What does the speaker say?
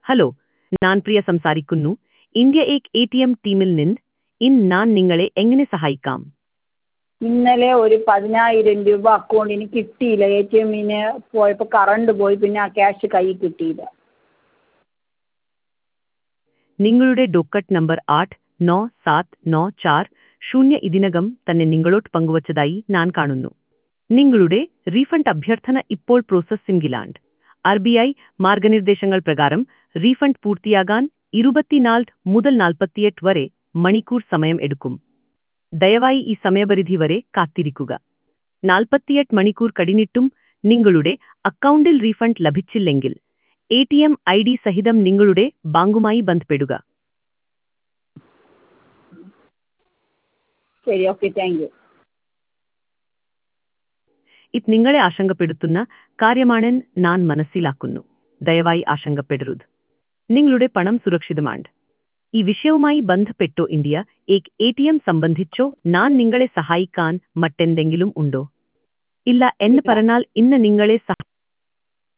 hello ഞാൻ പ്രിയ സംസാരിക്കുന്നു India ഏക് എ ടി എം ടീമിൽ നിന്ന് ഇന്ന് ഞാൻ നിങ്ങളെ എങ്ങനെ സഹായിക്കാം ഇന്നലെ ഒരു പതിനായിരം രൂപ അക്കൗണ്ടിന് കിട്ടിയില്ല എ ടി എമ്മിന് പോയപ്പോൾ കറണ്ട് പോയി പിന്നെ ആ ക്യാഷ് കയ്യിൽ കിട്ടിയില്ല നിങ്ങളുടെ ഡോക്കറ്റ് നമ്പർ ആട്ട് നോ സാത്ത് നോ ചാർ ശൂന്യ ഇതിനകം തന്നെ നിങ്ങളോട് പങ്കുവച്ചതായി ഞാൻ കാണുന്നു നിങ്ങളുടെ റീഫണ്ട് അഭ്യർത്ഥന ഇപ്പോൾ പ്രോസസ്സിംഗിലാണ് ആർ ബി ഐ മാർഗനിർദ്ദേശങ്ങൾ പ്രകാരം റീഫണ്ട് പൂർത്തിയാകാൻ ഇരുപത്തിനാല് മുതൽ നാൽപ്പത്തിയെട്ട് വരെ മണിക്കൂർ സമയം എടുക്കും ദയവായി ഈ സമയപരിധി വരെ കാത്തിരിക്കുക നാൽപ്പത്തിയെട്ട് മണിക്കൂർ കഴിഞ്ഞിട്ടും നിങ്ങളുടെ അക്കൗണ്ടിൽ റീഫണ്ട് ലഭിച്ചില്ലെങ്കിൽ A T M I D സഹിതം നിങ്ങളുടെ ബാങ്കുമായി ബന്ധപ്പെടുക ശരി ഓക്കെ താങ്ക് യു ഇത് നിങ്ങളെ ആശങ്കപ്പെടുത്തുന്ന കാര്യമാണെന്ന് ഞാൻ മനസ്സിലാക്കുന്നു ദയവായി ആശങ്കപ്പെടരുത് നിങ്ങളുടെ പണം സുരക്ഷിതമാണ് ഈ വിഷയവുമായി ബന്ധപ്പെട്ടോ ഇന്ത്യ ഏക് എ ടി എം സംബന്ധിച്ചോ ഞാൻ നിങ്ങളെ സഹായിക്കാൻ മറ്റെന്തെങ്കിലും ഉണ്ടോ ഇല്ല എന്ന് പറഞ്ഞാൽ ഇന്ന് നിങ്ങളെ സഹ